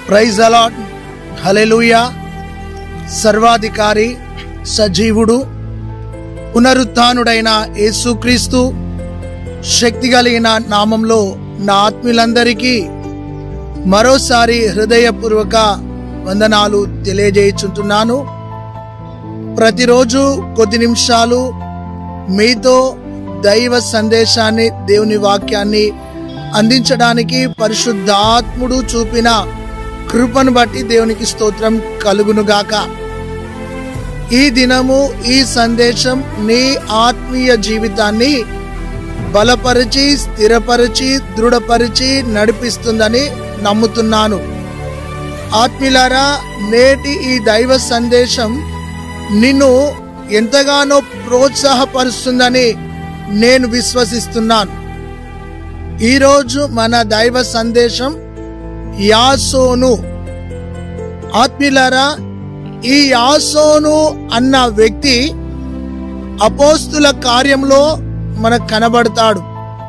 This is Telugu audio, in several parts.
ప్రైజ్ అలాట్ హలెలుయా సర్వాధికారి సజీవుడు పునరుత్నుడైన యేసుక్రీస్తు శక్తి కలిగిన నామంలో నా ఆత్మీయులందరికీ మరోసారి హృదయపూర్వక వందనాలు తెలియజేయుచుంటున్నాను ప్రతిరోజు కొద్ది నిమిషాలు మీతో దైవ సందేశాన్ని దేవుని వాక్యాన్ని అందించడానికి పరిశుద్ధాత్ముడు చూపిన కృపను బట్టి దేవునికి స్తోత్రం కలుగునుగాక ఈ దినము ఈ సందేశం నీ ఆత్మీయ జీవితాన్ని బలపరిచి స్థిరపరిచి దృఢపరిచి నడిపిస్తుందని నమ్ముతున్నాను ఆత్మీయులారా నేటి ఈ దైవ సందేశం నిన్ను ఎంతగానో ప్రోత్సాహపరుస్తుందని నేను విశ్వసిస్తున్నాను ఈరోజు మన దైవ సందేశం యాసోను ఆత్మీయులారా ఈ యాసోను అన్న వ్యక్తి అపోస్తుల కార్యంలో మనకు కనబడతాడు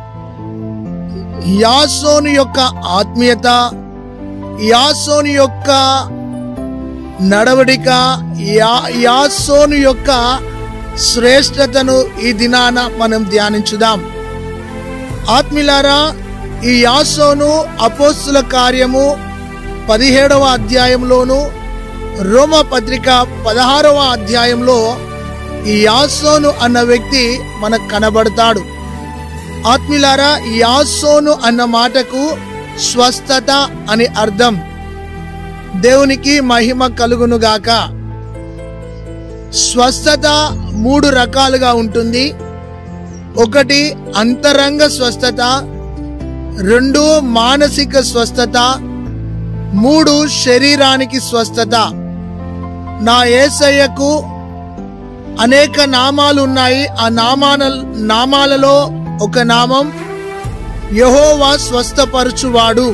యాసోను యొక్క ఆత్మీయత యాసోను యొక్క నడవడిక యా యాసోను యొక్క శ్రేష్టతను ఈ దినాన మనం ధ్యానించుదాం ఆత్మిలారా ఈ యాసోను అపోస్తుల కార్యము పదిహేడవ అధ్యాయంలోను రోమ పత్రిక పదహారవ అధ్యాయంలో ఈ యాసోను అన్న వ్యక్తి మనకు కనబడతాడు ఆత్మిలారా యాసోను అన్న మాటకు స్వస్థత అని అర్థం దేవునికి మహిమ కలుగునుగాక స్వస్థత మూడు రకాలుగా ఉంటుంది ఒకటి అంతరంగ స్వస్థత రెండు మానసిక స్వస్థత మూడు శరీరానికి స్వస్థత నా ఏసయ్యకు అనేక నామాలు ఉన్నాయి ఆ నామాల నామాలలో ఒక నామం యహోవా స్వస్థపరచువాడు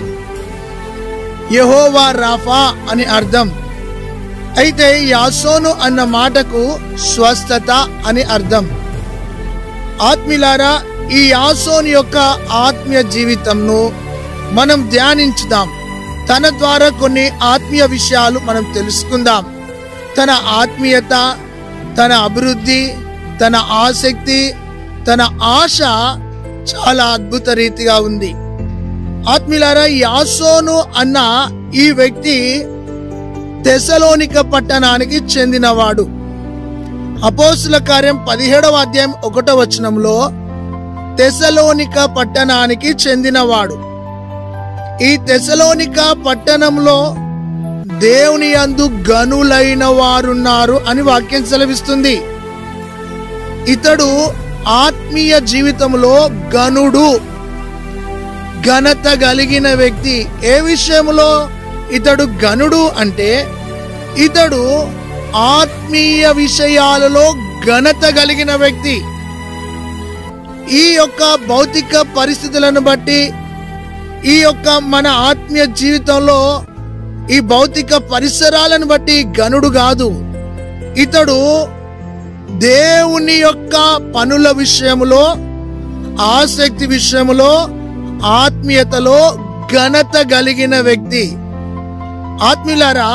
యహోవా రాఫా అని అర్థం అయితే యాసోను అన్న మాటకు స్వస్థత అని అర్థం ఆత్మీలారా ఈ యాసోను యొక్క ఆత్మీయ జీవితంను మనం ధ్యానించుదాం తన ద్వారా కొన్ని ఆత్మీయ విషయాలు మనం తెలుసుకుందాం తన ఆత్మీయత తన అభివృద్ధి తన ఆసక్తి తన ఆశ చాలా అద్భుత రీతిగా ఉంది ఆత్మీలారా యాసోను అన్న ఈ వ్యక్తి తెసలోనిక పట్టణానికి చెందినవాడు అపోసుల కార్యం పదిహేడవ అధ్యాయం ఒకటో వచనంలో తెసలోనిక పట్టణానికి చెందినవాడు ఈ తెసలోనిక పట్టణంలో దేవుని అందు గనులైన వారున్నారు అని వాక్యం సెలవిస్తుంది ఇతడు ఆత్మీయ జీవితంలో గనుడు ఘనత కలిగిన వ్యక్తి ఏ విషయంలో ఇతడు గనుడు అంటే ఇతడు ఆత్మీయ విషయాలలో ఘనత కలిగిన వ్యక్తి ఈ యొక్క భౌతిక పరిస్థితులను బట్టి ఈ యొక్క మన ఆత్మీయ జీవితంలో ఈ భౌతిక పరిసరాలను బట్టి గనుడు కాదు ఇతడు దేవుని యొక్క పనుల విషయంలో ఆసక్తి విషయంలో ఆత్మీయతలో ఘనత కలిగిన వ్యక్తి ఆత్మీయులారా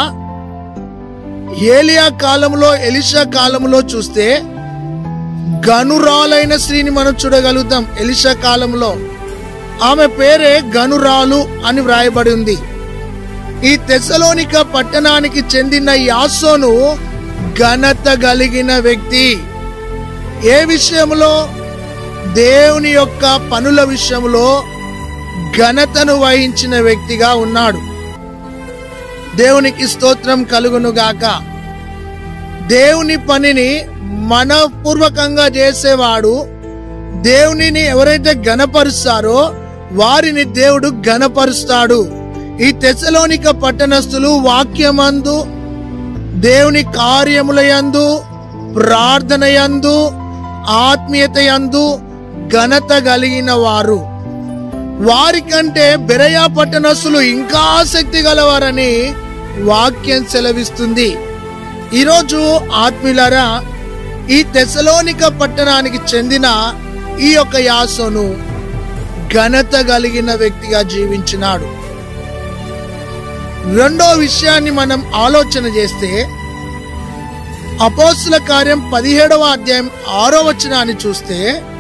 ఏలియా కాలంలో ఎలిషా కాలంలో చూస్తే గనురాలైన స్త్రీని మనం చూడగలుగుతాం ఎలిషా కాలంలో ఆమె పేరే గనురాలు అని వ్రాయబడి ఉంది ఈ తెసలోనిక పట్టణానికి చెందిన యాసోను ఘనత కలిగిన వ్యక్తి ఏ విషయంలో దేవుని యొక్క పనుల విషయంలో ఘనతను వహించిన వ్యక్తిగా ఉన్నాడు దేవునికి స్తోత్రం కలుగును గాక దేవుని పనిని మనపూర్వకంగా చేసేవాడు దేవునిని ఎవరైతే గణపరుస్తారో వారిని దేవుడు గణపరుస్తాడు ఈ తెసలోనిక పట్టణస్థులు వాక్యమందు దేవుని కార్యములయందు ప్రార్థన యందు ఆత్మీయత యందు ఘనత కలిగిన వారు వారికంటే బెరయా పట్టణస్తులు ఇంకా ఆసక్తి గలవారని వాక్యం సెలవిస్తుంది ఈరోజు ఆత్మీయులారా ఈ తెసలోనిక పట్టణానికి చెందిన ఈ యొక్క యాసోను ఘనత కలిగిన వ్యక్తిగా జీవించినాడు రెండో విషయాన్ని మనం ఆలోచన చేస్తే అపోస్తుల కార్యం పదిహేడవ అధ్యాయం ఆరో వచనాన్ని చూస్తే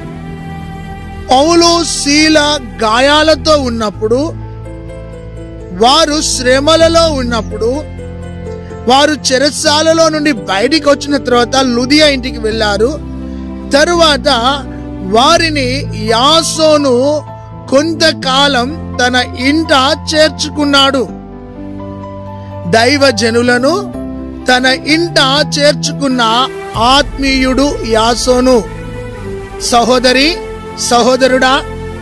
పౌలు శీల గాయాలతో ఉన్నప్పుడు వారు శ్రమలలో ఉన్నప్పుడు వారు చెరసాలలో నుండి బయటికి వచ్చిన తర్వాత లుదియా ఇంటికి వెళ్ళారు తరువాత వారిని యాసోను కొంతకాలం తన ఇంట చేర్చుకున్నాడు దైవ జనులను తన ఇంట చేర్చుకున్న ఆత్మీయుడు యాసోను సహోదరి సహోదరుడా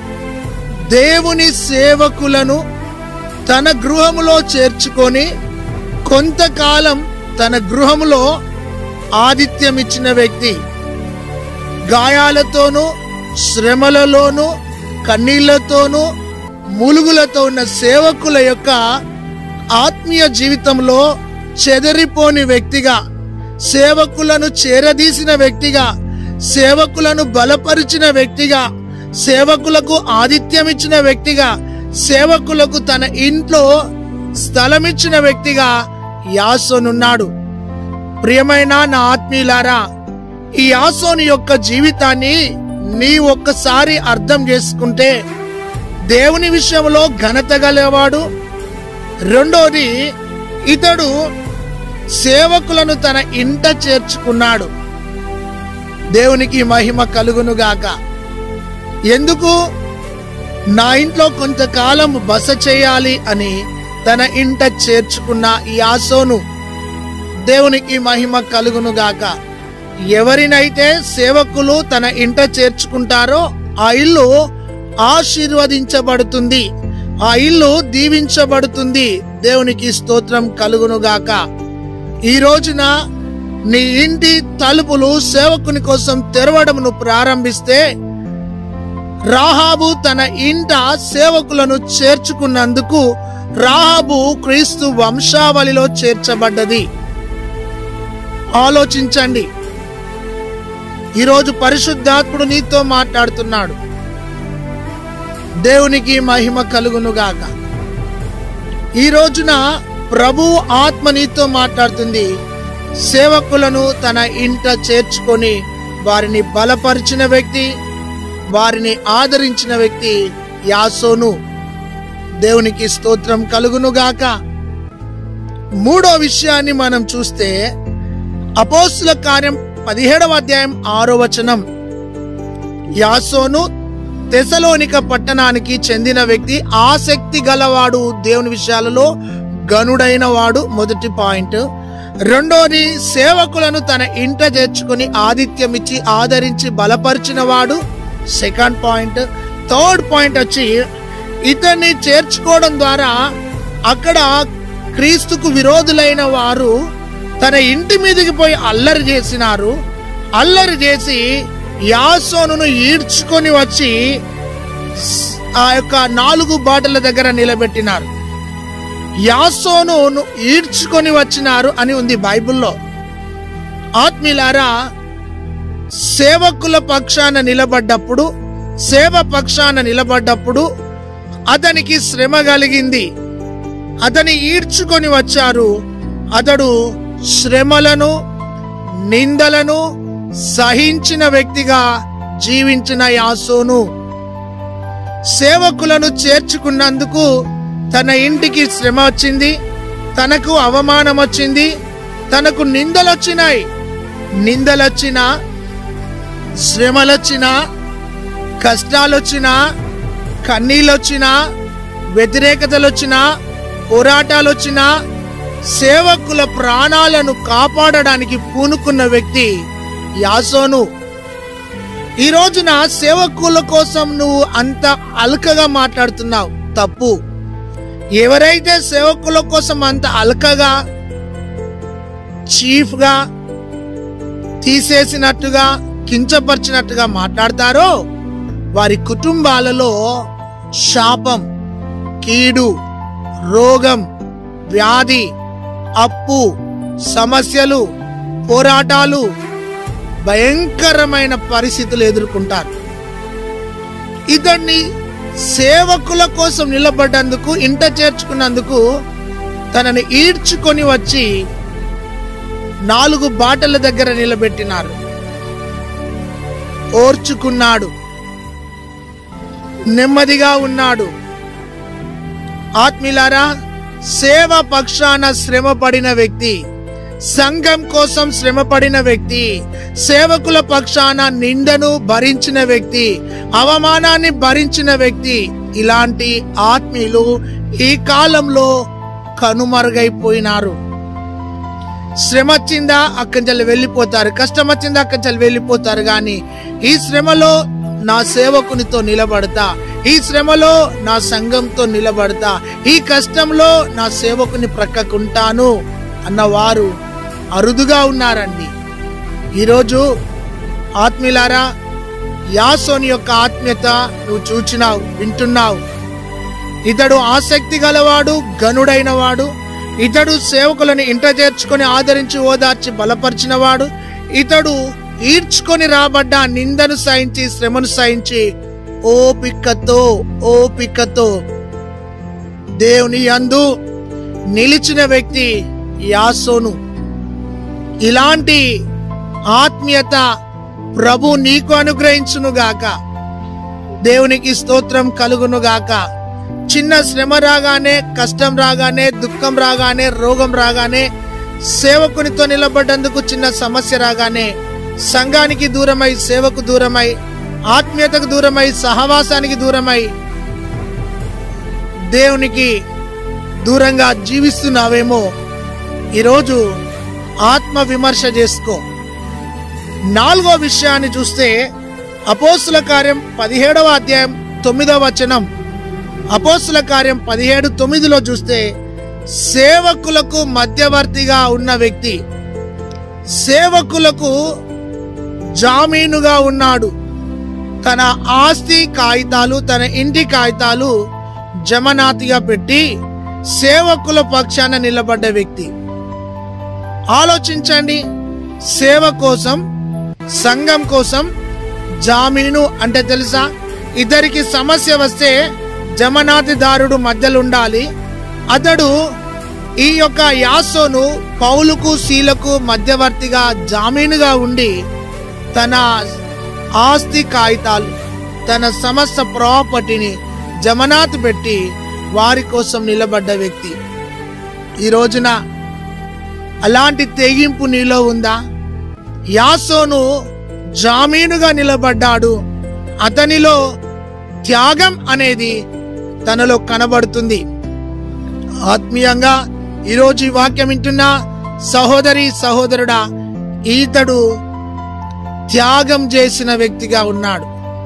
దేవుని సేవకులను తన గృహములో చేర్చుకొని కొంతకాలం తన గృహములో ఆతిథ్యమిచ్చిన వ్యక్తి గాయాలతోనూ శ్రమలలోనూ కన్నీళ్లతోనూ ములుగులతో ఉన్న సేవకుల యొక్క ఆత్మీయ జీవితంలో చెదరిపోని వ్యక్తిగా సేవకులను చేరదీసిన వ్యక్తిగా సేవకులను బలపరిచిన వ్యక్తిగా సేవకులకు ఆతిథ్యం ఇచ్చిన వ్యక్తిగా సేవకులకు తన ఇంట్లో స్థలమిచ్చిన వ్యక్తిగా యాసోనున్నాడు ప్రియమైన నా ఆత్మీయులారా ఈ యాసోని యొక్క జీవితాన్ని నీ ఒక్కసారి అర్థం చేసుకుంటే దేవుని విషయంలో ఘనత గలవాడు రెండోది ఇతడు సేవకులను తన ఇంట చేర్చుకున్నాడు దేవునికి మహిమ కలుగునుగాక ఎందుకు నా ఇంట్లో కొంతకాలం బస చేయాలి అని తన ఇంట చేర్చుకున్న ఈ ఆసోను దేవునికి మహిమ కలుగునుగాక ఎవరినైతే సేవకులు తన ఇంట చేర్చుకుంటారో ఆ ఇల్లు ఆశీర్వదించబడుతుంది ఆ ఇల్లు దీవించబడుతుంది దేవునికి స్తోత్రం కలుగునుగాక ఈ రోజున నీ ఇంటి తలుపులు సేవకుని కోసం తెరవడమును ప్రారంభిస్తే రాహాబు తన ఇంట సేవకులను చేర్చుకున్నందుకు రాహాబు క్రీస్తు వంశావళిలో చేర్చబడ్డది ఆలోచించండి ఈరోజు పరిశుద్ధాత్ముడు నీతో మాట్లాడుతున్నాడు దేవునికి మహిమ కలుగునుగాక ఈ రోజున ప్రభు ఆత్మ నీతో మాట్లాడుతుంది సేవకులను తన ఇంట చేర్చుకొని వారిని బలపరిచిన వ్యక్తి వారిని ఆదరించిన వ్యక్తి యాసోను దేవునికి స్తోత్రం కలుగునుగాక మూడో విషయాన్ని మనం చూస్తే అపోస్తుల కార్యం పదిహేడవ అధ్యాయం ఆరో వచనం యాసోను తెసలోనిక పట్టణానికి చెందిన వ్యక్తి ఆసక్తి గలవాడు దేవుని విషయాలలో గనుడైన వాడు మొదటి పాయింట్ రెండోది సేవకులను తన ఇంట చేర్చుకుని ఆతిథ్యం ఇచ్చి ఆదరించి బలపరిచిన వాడు సెకండ్ పాయింట్ థర్డ్ పాయింట్ వచ్చి ఇతన్ని చేర్చుకోవడం ద్వారా అక్కడ క్రీస్తుకు విరోధులైన వారు తన ఇంటి మీదకి పోయి అల్లరి చేసినారు అల్లరి చేసి యాసోనును ఈడ్చుకొని వచ్చి ఆ యొక్క నాలుగు బాటల దగ్గర నిలబెట్టినారు యాసోను ఈడ్చుకొని వచ్చినారు అని ఉంది బైబిల్లో ఆత్మీలారా సేవకుల పక్షాన నిలబడ్డప్పుడు సేవ పక్షాన నిలబడ్డప్పుడు అతనికి శ్రమ కలిగింది అతని ఈడ్చుకొని వచ్చారు అతడు శ్రమలను నిందలను సహించిన వ్యక్తిగా జీవించిన యాసోను సేవకులను చేర్చుకున్నందుకు తన ఇంటికి శ్రమ వచ్చింది తనకు అవమానం వచ్చింది తనకు నిందలొచ్చినాయి నిందలొచ్చినా శ్రమలొచ్చినా కష్టాలొచ్చినా కన్నీళ్ళొచ్చినా వ్యతిరేకతలొచ్చినా పోరాటాలొచ్చినా సేవకుల ప్రాణాలను కాపాడడానికి పూనుకున్న వ్యక్తి యాసోను ఈ రోజున సేవకుల కోసం నువ్వు అంత అల్కగా మాట్లాడుతున్నావు తప్పు ఎవరైతే సేవకుల కోసం అంత అల్కగా చీఫ్ గా తీసేసినట్టుగా కించపరిచినట్టుగా మాట్లాడతారో వారి కుటుంబాలలో శాపం కీడు రోగం వ్యాధి అప్పు సమస్యలు పోరాటాలు భయంకరమైన పరిస్థితులు ఎదుర్కొంటారు ఇతన్ని సేవకుల కోసం నిలబడ్డందుకు ఇంట చేర్చుకున్నందుకు తనని ఈడ్చుకొని వచ్చి నాలుగు బాటల దగ్గర నిలబెట్టినారు ఓర్చుకున్నాడు నెమ్మదిగా ఉన్నాడు ఆత్మీలారా సేవ పక్షాన శ్రమ పడిన వ్యక్తి సంఘం కోసం శ్రమ పడిన వ్యక్తి సేవకుల పక్షాన నిందను భరించిన వ్యక్తి అవమానాన్ని భరించిన వ్యక్తి ఇలాంటి ఆత్మీయులు ఈ కాలంలో కనుమరుగైపోయినారు శ్రమ వచ్చిందా అక్కడి వెళ్ళిపోతారు కష్టం వచ్చిందా అక్కడి వెళ్ళిపోతారు కానీ ఈ శ్రమలో నా సేవకునితో నిలబడతా ఈ శ్రమలో నా సంఘంతో నిలబడతా ఈ కష్టంలో నా సేవకుని ప్రక్కకుంటాను అన్నవారు అరుదుగా ఉన్నారండి ఈరోజు ఆత్మీయులారా యాసోని యొక్క ఆత్మీయత నువ్వు చూచినావు వింటున్నావు ఇతడు ఆసక్తి గలవాడు గనుడైన వాడు ఇతడు సేవకులను ఇంట చేర్చుకొని ఆదరించి ఓదార్చి బలపరిచినవాడు ఇతడు ఈడ్చుకొని రాబడ్డ నిందను సహించి శ్రమను సహించి ఓపికతో ఓపికతో దేవుని యందు నిలిచిన వ్యక్తి యాసోను ఇలాంటి ఆత్మీయత ప్రభు నీకు అనుగ్రహించునుగాక దేవునికి స్తోత్రం కలుగునుగాక చిన్న శ్రమ రాగానే కష్టం రాగానే దుఃఖం రాగానే రోగం రాగానే సేవకునితో నిలబడ్డందుకు చిన్న సమస్య రాగానే సంఘానికి దూరమై సేవకు దూరమై ఆత్మీయతకు దూరమై సహవాసానికి దూరమై దేవునికి దూరంగా జీవిస్తున్నావేమో ఈరోజు ఆత్మ విమర్శ చేసుకో నాలుగో విషయాన్ని చూస్తే అపోస్తుల కార్యం పదిహేడవ అధ్యాయం తొమ్మిదవ వచనం అపోస్తుల కార్యం పదిహేడు తొమ్మిదిలో చూస్తే సేవకులకు మధ్యవర్తిగా ఉన్న వ్యక్తి సేవకులకు జామీనుగా ఉన్నాడు తన ఆస్తి కాగితాలు తన ఇంటి కాగితాలు జమనాతిగా పెట్టి సేవకుల పక్షాన నిలబడ్డ వ్యక్తి ఆలోచించండి సేవ కోసం సంఘం కోసం జామీను అంటే తెలుసా ఇద్దరికి సమస్య వస్తే జమనాతిదారుడు మధ్యలో ఉండాలి అతడు ఈ యొక్క యాసోను పౌలుకు శీలకు మధ్యవర్తిగా జామీనుగా ఉండి తన ఆస్తి కాగితాలు తన సమస్త ప్రాపర్టీని జమనాత్ పెట్టి వారి కోసం నిలబడ్డ వ్యక్తి ఈ రోజున అలాంటి తెగింపు నీలో ఉందా యాసోను జామీనుగా నిలబడ్డాడు అతనిలో త్యాగం అనేది తనలో కనబడుతుంది ఆత్మీయంగా ఈరోజు ఈ వాక్యం వింటున్న సహోదరి సహోదరుడా ఈతడు త్యాగం చేసిన వ్యక్తిగా ఉన్నాడు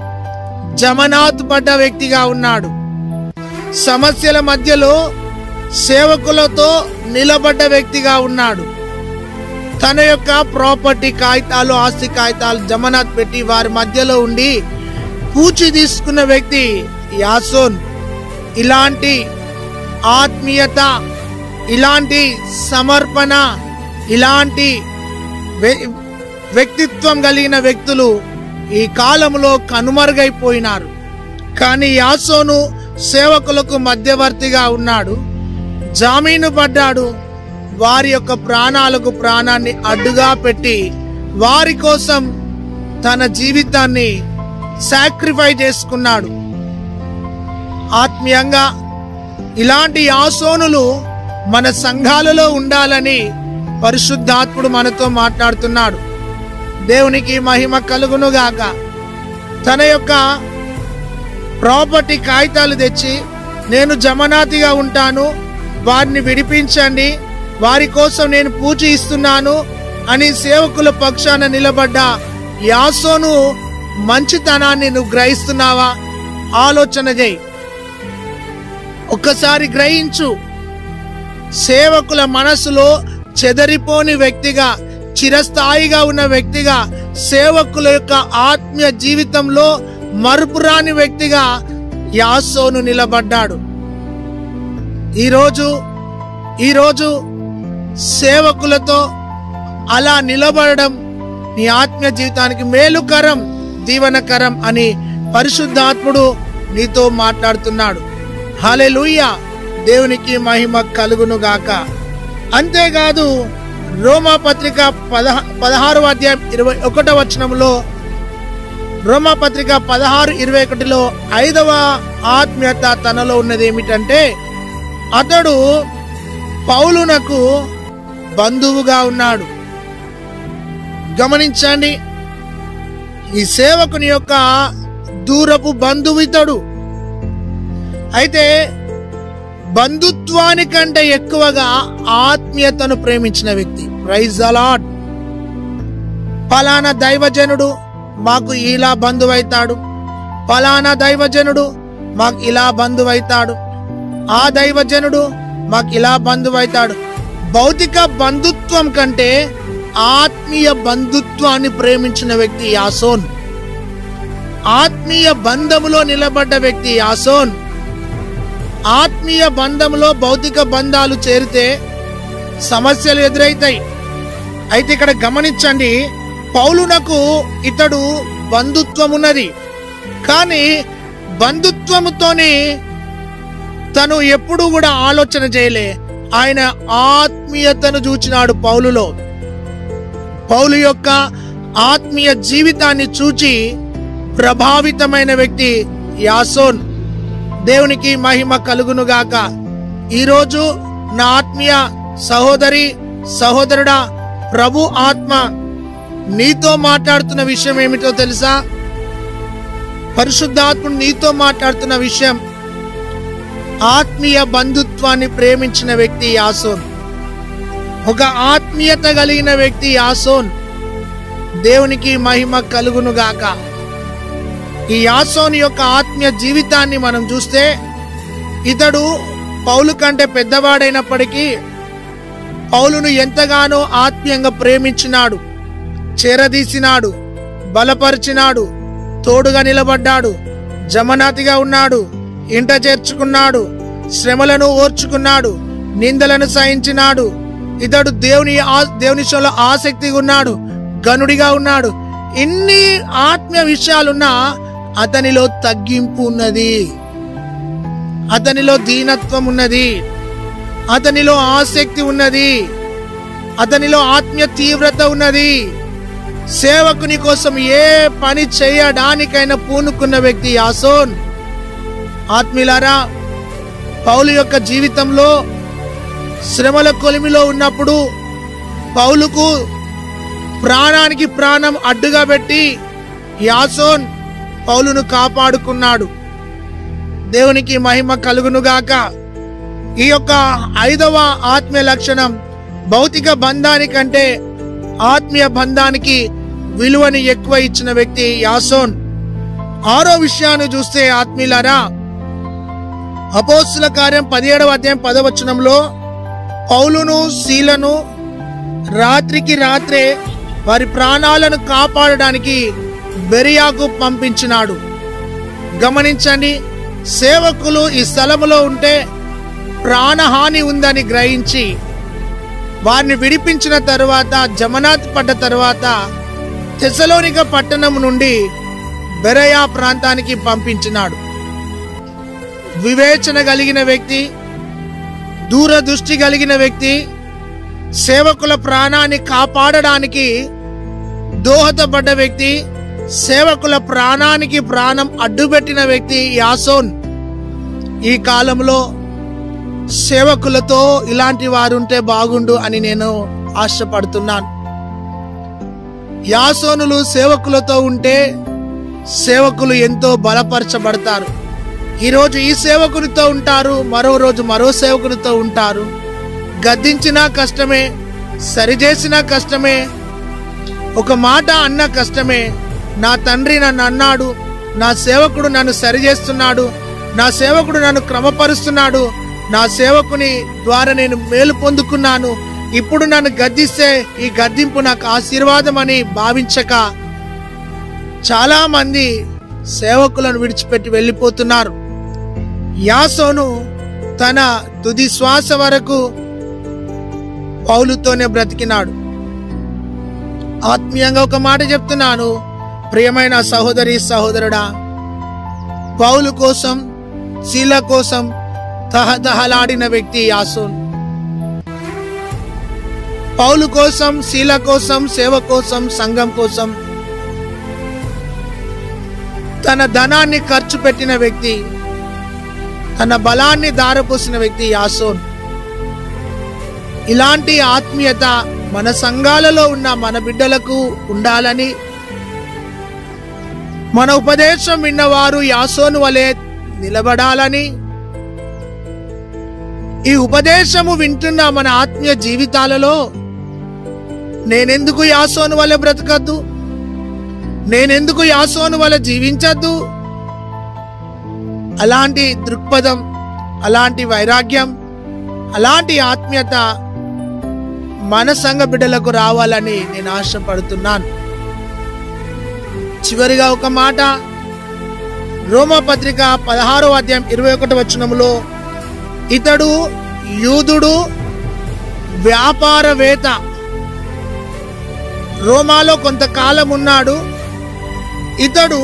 జమనాత్ పడ్డ వ్యక్తిగా ఉన్నాడు సమస్యల మధ్యలో సేవకులతో నిలబడ్డ వ్యక్తిగా ఉన్నాడు తన యొక్క ప్రాపర్టీ కాగితాలు ఆస్తి కాగితాలు జమనాత్ పెట్టి వారి మధ్యలో ఉండి పూచి తీసుకున్న వ్యక్తి యాసోన్ ఇలాంటి ఆత్మీయత ఇలాంటి సమర్పణ ఇలాంటి వ్య- వ్యక్తిత్వం కలిగిన వ్యక్తులు ఈ కాలంలో కనుమరుగైపోయినారు కానీ యాసోను సేవకులకు మధ్యవర్తిగా ఉన్నాడు జామీను పడ్డాడు వారి యొక్క ప్రాణాలకు ప్రాణాన్ని అడ్డుగా పెట్టి వారి కోసం తన జీవితాన్ని సాక్రిఫై చేసుకున్నాడు ఆత్మీయంగా ఇలాంటి యాసోనులు మన సంఘాలలో ఉండాలని పరిశుద్ధాత్ముడు మనతో మాట్లాడుతున్నాడు దేవునికి మహిమ కలుగునుగాక తన యొక్క ప్రాపర్టీ కాగితాలు తెచ్చి నేను జమనాతిగా ఉంటాను వారిని విడిపించండి వారి కోసం నేను పూజ ఇస్తున్నాను అని సేవకుల పక్షాన నిలబడ్డ యాసోను మంచితనాన్ని నువ్వు గ్రహిస్తున్నావా ఆలోచన చేయి ఒక్కసారి గ్రహించు సేవకుల మనసులో చెదరిపోని వ్యక్తిగా చిరస్థాయిగా ఉన్న వ్యక్తిగా సేవకుల యొక్క ఆత్మీయ జీవితంలో మరుపురాని వ్యక్తిగా యాసోను నిలబడ్డాడు ఈరోజు ఈరోజు సేవకులతో అలా నిలబడడం నీ ఆత్మీయ జీవితానికి మేలుకరం దీవనకరం అని పరిశుద్ధాత్ముడు నీతో మాట్లాడుతున్నాడు హల్లెలూయా దేవునికి మహిమ కలుగును గాక అంతేకాదు రోమా పత్రిక పదహ పదహారు అధ్యాయం ఇరవై ఒకటో వచనంలో రోమా పత్రిక పదహారు ఇరవై ఒకటిలో ఐదవ ఆత్మీయత తనలో ఉన్నది ఏమిటంటే అతడు పౌలునకు బంధువుగా ఉన్నాడు గమనించండి ఈ సేవకుని యొక్క దూరపు బంధువు ఇతడు అయితే బంధుత్వానికంటే ఎక్కువగా ఆత్మీయతను ప్రేమించిన వ్యక్తి ప్రైజ్ అలాడ్ ఫలానా దైవజనుడు మాకు ఇలా బంధువైతాడు ఫలానా దైవజనుడు మాకు ఇలా బంధువైతాడు ఆ దైవజనుడు మాకు ఇలా బంధువైతాడు భౌతిక బంధుత్వం కంటే ఆత్మీయ బంధుత్వాన్ని ప్రేమించిన వ్యక్తి యాసోన్ ఆత్మీయ బంధములో నిలబడ్డ వ్యక్తి యాసోన్ ఆత్మీయ బంధంలో భౌతిక బంధాలు చేరితే సమస్యలు ఎదురైతాయి అయితే ఇక్కడ గమనించండి పౌలునకు ఇతడు బంధుత్వం ఉన్నది కానీ బంధుత్వముతోనే తను ఎప్పుడు కూడా ఆలోచన చేయలే ఆయన ఆత్మీయతను చూచినాడు పౌలులో పౌలు యొక్క ఆత్మీయ జీవితాన్ని చూచి ప్రభావితమైన వ్యక్తి యాసోన్ దేవునికి మహిమ కలుగునుగాక ఈరోజు నా ఆత్మీయ సహోదరి సహోదరుడా ప్రభు ఆత్మ నీతో మాట్లాడుతున్న విషయం ఏమిటో తెలుసా పరిశుద్ధాత్ముడు నీతో మాట్లాడుతున్న విషయం ఆత్మీయ బంధుత్వాన్ని ప్రేమించిన వ్యక్తి యాసోన్ ఒక ఆత్మీయత కలిగిన వ్యక్తి యాసోన్ దేవునికి మహిమ కలుగునుగాక ఈ యాసోన్ యొక్క ఆత్మీయ జీవితాన్ని మనం చూస్తే ఇతడు పౌలు కంటే పెద్దవాడైనప్పటికీ పౌలును ఎంతగానో ఆత్మీయంగా ప్రేమించినాడు చేరదీసినాడు బలపరిచినాడు తోడుగా నిలబడ్డాడు జమనాతిగా ఉన్నాడు ఇంట చేర్చుకున్నాడు శ్రమలను ఓర్చుకున్నాడు నిందలను సహించినాడు ఇతడు దేవుని ఆ- దేవుని విషయంలో ఆసక్తిగా ఉన్నాడు గనుడిగా ఉన్నాడు ఇన్ని ఆత్మీయ విషయాలున్నా అతనిలో తగ్గింపు ఉన్నది అతనిలో దీనత్వం ఉన్నది అతనిలో ఆసక్తి ఉన్నది అతనిలో ఆత్మీయ తీవ్రత ఉన్నది సేవకుని కోసం ఏ పని చేయడానికైనా పూనుకున్న వ్యక్తి యాసోన్ ఆత్మీయులారా పౌలు యొక్క జీవితంలో శ్రమల కొలిమిలో ఉన్నప్పుడు పౌలుకు ప్రాణానికి ప్రాణం అడ్డుగా పెట్టి యాసోన్ పౌలును కాపాడుకున్నాడు దేవునికి మహిమ కలుగునుగాక ఈ యొక్క ఐదవ ఆత్మీయ లక్షణం భౌతిక బంధానికంటే ఆత్మీయ బంధానికి విలువని ఎక్కువ ఇచ్చిన వ్యక్తి యాసోన్ ఆరో విషయాన్ని చూస్తే ఆత్మీయులారా అపోస్తుల కార్యం పదిహేడవ అధ్యాయం పదవచనంలో పౌలును శీలను రాత్రికి రాత్రే వారి ప్రాణాలను కాపాడడానికి బెరియాకు పంపించినాడు గమనించండి సేవకులు ఈ స్థలములో ఉంటే ప్రాణహాని ఉందని గ్రహించి వారిని విడిపించిన తరువాత జమనాథ్ పడ్డ తరువాత తెసలోనిక పట్టణం నుండి బెరయా ప్రాంతానికి పంపించినాడు వివేచన కలిగిన వ్యక్తి దూరదృష్టి కలిగిన వ్యక్తి సేవకుల ప్రాణాన్ని కాపాడడానికి దోహదపడ్డ వ్యక్తి సేవకుల ప్రాణానికి ప్రాణం అడ్డుపెట్టిన వ్యక్తి యాసోన్ ఈ కాలంలో సేవకులతో ఇలాంటి వారు ఉంటే బాగుండు అని నేను ఆశపడుతున్నాను యాసోనులు సేవకులతో ఉంటే సేవకులు ఎంతో బలపరచబడతారు ఈరోజు ఈ సేవకునితో ఉంటారు మరో రోజు మరో సేవకునితో ఉంటారు గద్దించినా కష్టమే సరిచేసినా కష్టమే ఒక మాట అన్న కష్టమే నా తండ్రి నన్ను అన్నాడు నా సేవకుడు నన్ను సరిచేస్తున్నాడు నా సేవకుడు నన్ను క్రమపరుస్తున్నాడు నా సేవకుని ద్వారా నేను మేలు పొందుకున్నాను ఇప్పుడు నన్ను గద్దిస్తే ఈ గద్దింపు నాకు ఆశీర్వాదం అని భావించక చాలా మంది సేవకులను విడిచిపెట్టి వెళ్ళిపోతున్నారు యాసోను తన తుది శ్వాస వరకు పౌలుతోనే బ్రతికినాడు ఆత్మీయంగా ఒక మాట చెప్తున్నాను ప్రియమైన సహోదరి సహోదరుడా పౌలు కోసం శీల కోసం తహతహలాడిన వ్యక్తి యాసోన్ పౌలు కోసం శీల కోసం సేవ కోసం సంఘం కోసం తన ధనాన్ని ఖర్చు పెట్టిన వ్యక్తి తన బలాన్ని దారపోసిన వ్యక్తి యాసోన్ ఇలాంటి ఆత్మీయత మన సంఘాలలో ఉన్న మన బిడ్డలకు ఉండాలని మన ఉపదేశం విన్నవారు యాసోను వలె నిలబడాలని ఈ ఉపదేశము వింటున్న మన ఆత్మీయ జీవితాలలో నేనెందుకు యాసోను వలె బ్రతకద్దు నేనెందుకు యాసోను వలె జీవించద్దు అలాంటి దృక్పథం అలాంటి వైరాగ్యం అలాంటి ఆత్మీయత మన సంఘ బిడ్డలకు రావాలని నేను ఆశపడుతున్నాను చివరిగా ఒక మాట రోమా పత్రిక పదహారో అధ్యాయం ఇరవై ఒకటి వచనములో ఇతడు యూదుడు వ్యాపారవేత్త రోమాలో కొంతకాలం ఉన్నాడు ఇతడు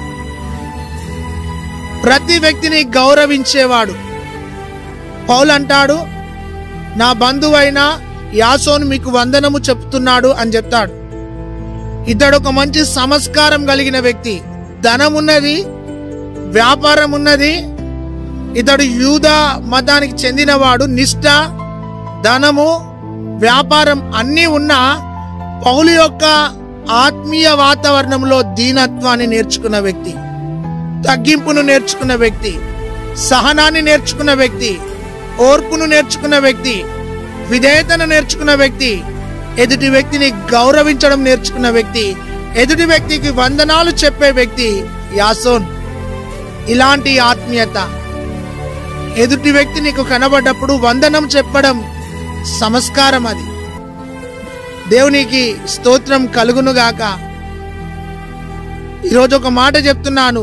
ప్రతి వ్యక్తిని గౌరవించేవాడు పౌలు అంటాడు నా బంధువైన యాసోను మీకు వందనము చెప్తున్నాడు అని చెప్తాడు ఇతడు ఒక మంచి సంస్కారం కలిగిన వ్యక్తి ధనం ఉన్నది వ్యాపారం ఉన్నది ఇతడు యూద మతానికి చెందినవాడు నిష్ఠ ధనము వ్యాపారం అన్నీ ఉన్నా పౌలు యొక్క ఆత్మీయ వాతావరణంలో దీనత్వాన్ని నేర్చుకున్న వ్యక్తి తగ్గింపును నేర్చుకున్న వ్యక్తి సహనాన్ని నేర్చుకున్న వ్యక్తి ఓర్పును నేర్చుకున్న వ్యక్తి విధేయతను నేర్చుకున్న వ్యక్తి ఎదుటి వ్యక్తిని గౌరవించడం నేర్చుకున్న వ్యక్తి ఎదుటి వ్యక్తికి వందనాలు చెప్పే వ్యక్తి యాసోన్ ఇలాంటి ఆత్మీయత ఎదుటి వ్యక్తి నీకు కనబడ్డప్పుడు వందనం చెప్పడం సంస్కారం అది దేవునికి స్తోత్రం కలుగునుగాక ఈరోజు ఒక మాట చెప్తున్నాను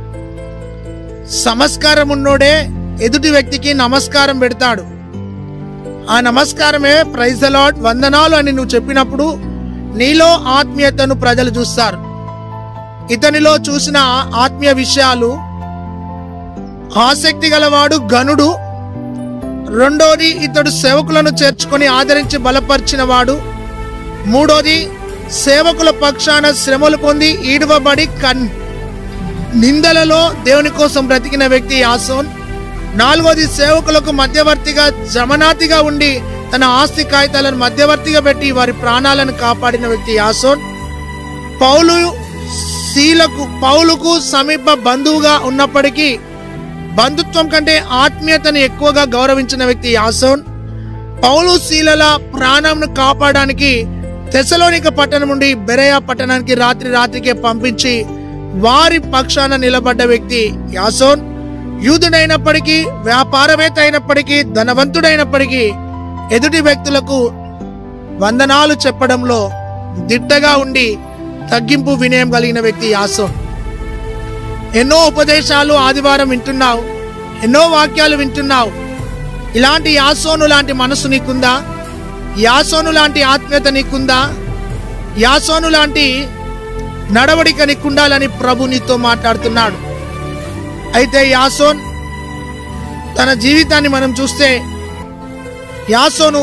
సంస్కారం ఉన్నోడే ఎదుటి వ్యక్తికి నమస్కారం పెడతాడు ఆ నమస్కారమే ప్రైజ్ లాడ్ వందనాలు అని నువ్వు చెప్పినప్పుడు నీలో ఆత్మీయతను ప్రజలు చూస్తారు ఇతనిలో చూసిన ఆ- ఆత్మీయ విషయాలు ఆసక్తి గలవాడు గనుడు రెండోది ఇతడు సేవకులను చేర్చుకొని ఆదరించి బలపరిచిన వాడు మూడోది సేవకుల పక్షాన శ్రమలు పొంది ఈడవబడి కన్ నిందలలో దేవుని కోసం బ్రతికిన వ్యక్తి యాసోన్ నాలుగోది సేవకులకు మధ్యవర్తిగా జమనాతిగా ఉండి తన ఆస్తి కాగితాలను మధ్యవర్తిగా పెట్టి వారి ప్రాణాలను కాపాడిన వ్యక్తి యాసోన్ పౌలు శీలకు పౌలుకు సమీప బంధువుగా ఉన్నప్పటికీ బంధుత్వం కంటే ఆత్మీయతను ఎక్కువగా గౌరవించిన వ్యక్తి యాసోన్ పౌలు శీలల ప్రాణంను కాపాడడానికి తెసలోనిక పట్టణం నుండి బెరయా పట్టణానికి రాత్రి రాత్రికే పంపించి వారి పక్షాన నిలబడ్డ వ్యక్తి యాసోన్ యూదుడైనప్పటికీ వ్యాపారవేత్త అయినప్పటికీ ధనవంతుడైనప్పటికీ ఎదుటి వ్యక్తులకు వందనాలు చెప్పడంలో దిట్టగా ఉండి తగ్గింపు వినయం కలిగిన వ్యక్తి యాసోన్ ఎన్నో ఉపదేశాలు ఆదివారం వింటున్నావు ఎన్నో వాక్యాలు వింటున్నావు ఇలాంటి యాసోను లాంటి మనసు నీకుందా యాసోను లాంటి ఆత్మీయత నీకుందా యాసోను లాంటి నడవడిక నీకుండాలని ప్రభు నీతో మాట్లాడుతున్నాడు అయితే యాసోన్ తన జీవితాన్ని మనం చూస్తే యాసోను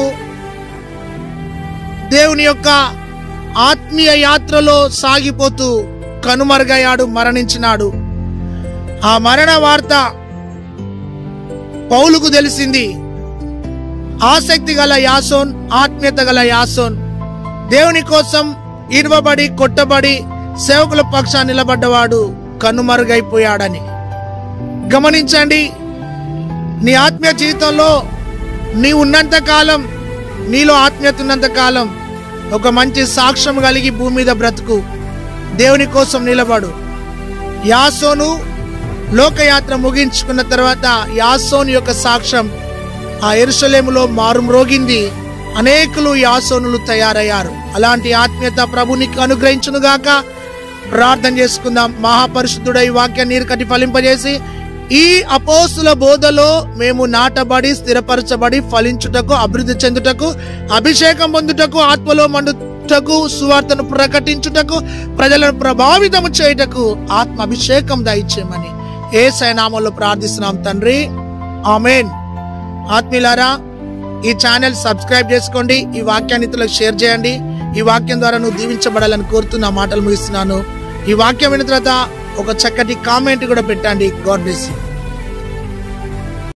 దేవుని యొక్క ఆత్మీయ యాత్రలో సాగిపోతూ కనుమరుగయ్యాడు మరణించినాడు ఆ మరణ వార్త పౌలుకు తెలిసింది ఆసక్తి గల యాసోన్ ఆత్మీయత గల యాసోన్ దేవుని కోసం ఇడవబడి కొట్టబడి సేవకుల పక్షా నిలబడ్డవాడు కనుమరుగైపోయాడని గమనించండి నీ ఆత్మీయ జీవితంలో నీ ఉన్నంత కాలం నీలో ఆత్మీయత ఉన్నంత కాలం ఒక మంచి సాక్ష్యం కలిగి భూమి మీద బ్రతుకు దేవుని కోసం నిలబడు యాసోను లోకయాత్ర ముగించుకున్న తర్వాత యాసోను యొక్క సాక్ష్యం ఆ ఎరుసలేములో మారుమ్రోగింది అనేకులు యాసోనులు తయారయ్యారు అలాంటి ఆత్మీయత ప్రభునికి అనుగ్రహించునుగాక ప్రార్థన చేసుకుందాం మహాపరిశుద్ధుడై వాక్య నీరు కట్టి ఫలింపజేసి ఈ అపోస్తుల బోధలో మేము నాటబడి స్థిరపరచబడి ఫలించుటకు అభివృద్ధి చెందుటకు అభిషేకం పొందుటకు ఆత్మలో మండుటకు సువార్తను ప్రకటించుటకు ప్రజలను ప్రభావితము చేయుటకు ఆత్మ అభిషేకం దయచేయమని ఏ నామంలో ప్రార్థిస్తున్నాం తండ్రి ఆమెన్ ఆత్మీయులారా ఈ ఛానల్ సబ్స్క్రైబ్ చేసుకోండి ఈ వాక్యాన్ని ఇతరులకు షేర్ చేయండి ఈ వాక్యం ద్వారా నువ్వు దీవించబడాలని కోరుతున్న మాటలు ముగిస్తున్నాను ఈ వాక్యం విన్న తర్వాత ఒక చక్కటి కామెంట్ కూడా పెట్టండి గాడ్ బ్లెస్ యూ